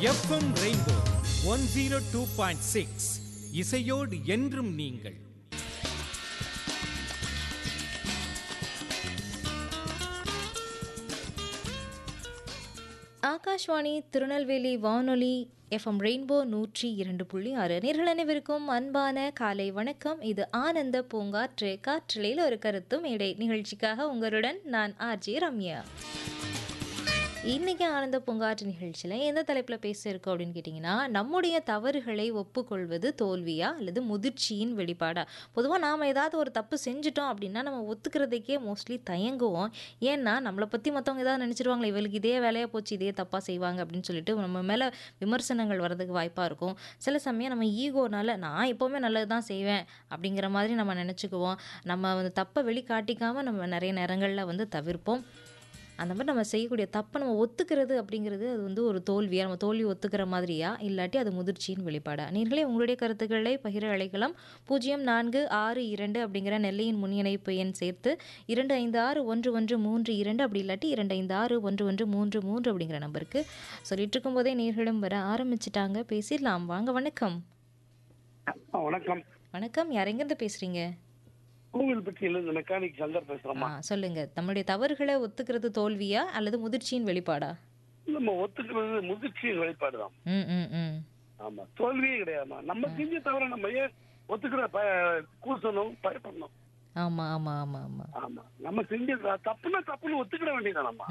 FM rainbow one zero two point six இசையோடு என்றும் நீங்கள் ஆகாஷ்வாணி திருநெல்வேலி வானொலி எஃப்எம் ரெயின்போ நூற்றி இரண்டு புள்ளி ஆறு நேர்கள் அனைவருக்கும் அன்பான காலை வணக்கம் இது ஆனந்த பூங்காற்று காற்றலையில் ஒரு கருத்தும் இடை நிகழ்ச்சிக்காக உங்களுடன் நான் ஆர்ஜே ரம்யா இன்றைக்கி ஆனந்த பூங்காற்று நிகழ்ச்சியில் எந்த தலைப்பில் பேச இருக்கோம் அப்படின்னு கேட்டிங்கன்னா நம்முடைய தவறுகளை ஒப்புக்கொள்வது தோல்வியா அல்லது முதிர்ச்சியின் வெளிப்பாடா பொதுவாக நாம் ஏதாவது ஒரு தப்பு செஞ்சுட்டோம் அப்படின்னா நம்ம ஒத்துக்கிறதுக்கே மோஸ்ட்லி தயங்குவோம் ஏன்னா நம்மளை பற்றி மற்றவங்க ஏதாவது நினச்சிருவாங்களே இவளுக்கு இதே வேலையாக போச்சு இதே தப்பாக செய்வாங்க அப்படின்னு சொல்லிட்டு நம்ம மேலே விமர்சனங்கள் வர்றதுக்கு வாய்ப்பாக இருக்கும் சில சமயம் நம்ம ஈகோனால நான் எப்போவுமே நல்லது தான் செய்வேன் அப்படிங்கிற மாதிரி நம்ம நினச்சிக்குவோம் நம்ம வந்து தப்பை வெளிக்காட்டிக்காமல் நம்ம நிறைய நேரங்களில் வந்து தவிர்ப்போம் அந்த மாதிரி நம்ம செய்யக்கூடிய தப்பை நம்ம ஒத்துக்கிறது அப்படிங்கிறது அது வந்து ஒரு தோல்வியா நம்ம தோல்வி ஒத்துக்கிற மாதிரியா இல்லாட்டி அது முதிர்ச்சியின் வெளிப்பாடா நீங்களே உங்களுடைய கருத்துக்களை பகிர அழைக்கலாம் பூஜ்ஜியம் நான்கு ஆறு இரண்டு அப்படிங்கிற நெல்லையின் முன்னிணைப்பு எண் சேர்த்து இரண்டு ஐந்து ஆறு ஒன்று ஒன்று மூன்று இரண்டு அப்படி இல்லாட்டி இரண்டு ஐந்து ஆறு ஒன்று ஒன்று மூன்று மூன்று அப்படிங்கிற நம்பருக்கு சொல்லிட்டு இருக்கும்போதே நேர்களும் வர ஆரம்பிச்சிட்டாங்க பேசிடலாம் வாங்க வணக்கம் ஆ, வணக்கம் வணக்கம் யார் எங்கேருந்து பேசுறீங்க கோவில்பட்டியில இருந்து மெக்கானிக் சங்கர் பேசுறோமா ஆ சொல்லுங்க நம்மளுடைய தவறுகளை ஒத்துக்கிறது தோல்வியா அல்லது முதிர்ச்சியின் வெளிப்பாடா நம்ம ஒத்துக்கிறது முதிர்ச்சியின் வெளிப்பாடு தான் ம் ம் ம் ஆமா தோல்வியே கிடையாதுமா நம்ம செஞ்ச தவிர நம்ம ஏன் ஒத்துக்கிற ப கூசணும் பயப்படணும் ஆமாம் ஆமாம் ஆமாம் ஆமாம் ஆமா நம்ம செஞ்ச த- தப்புன்னா தப்புன்னு ஒத்துக்கிட வேண்டியதான் நம்ம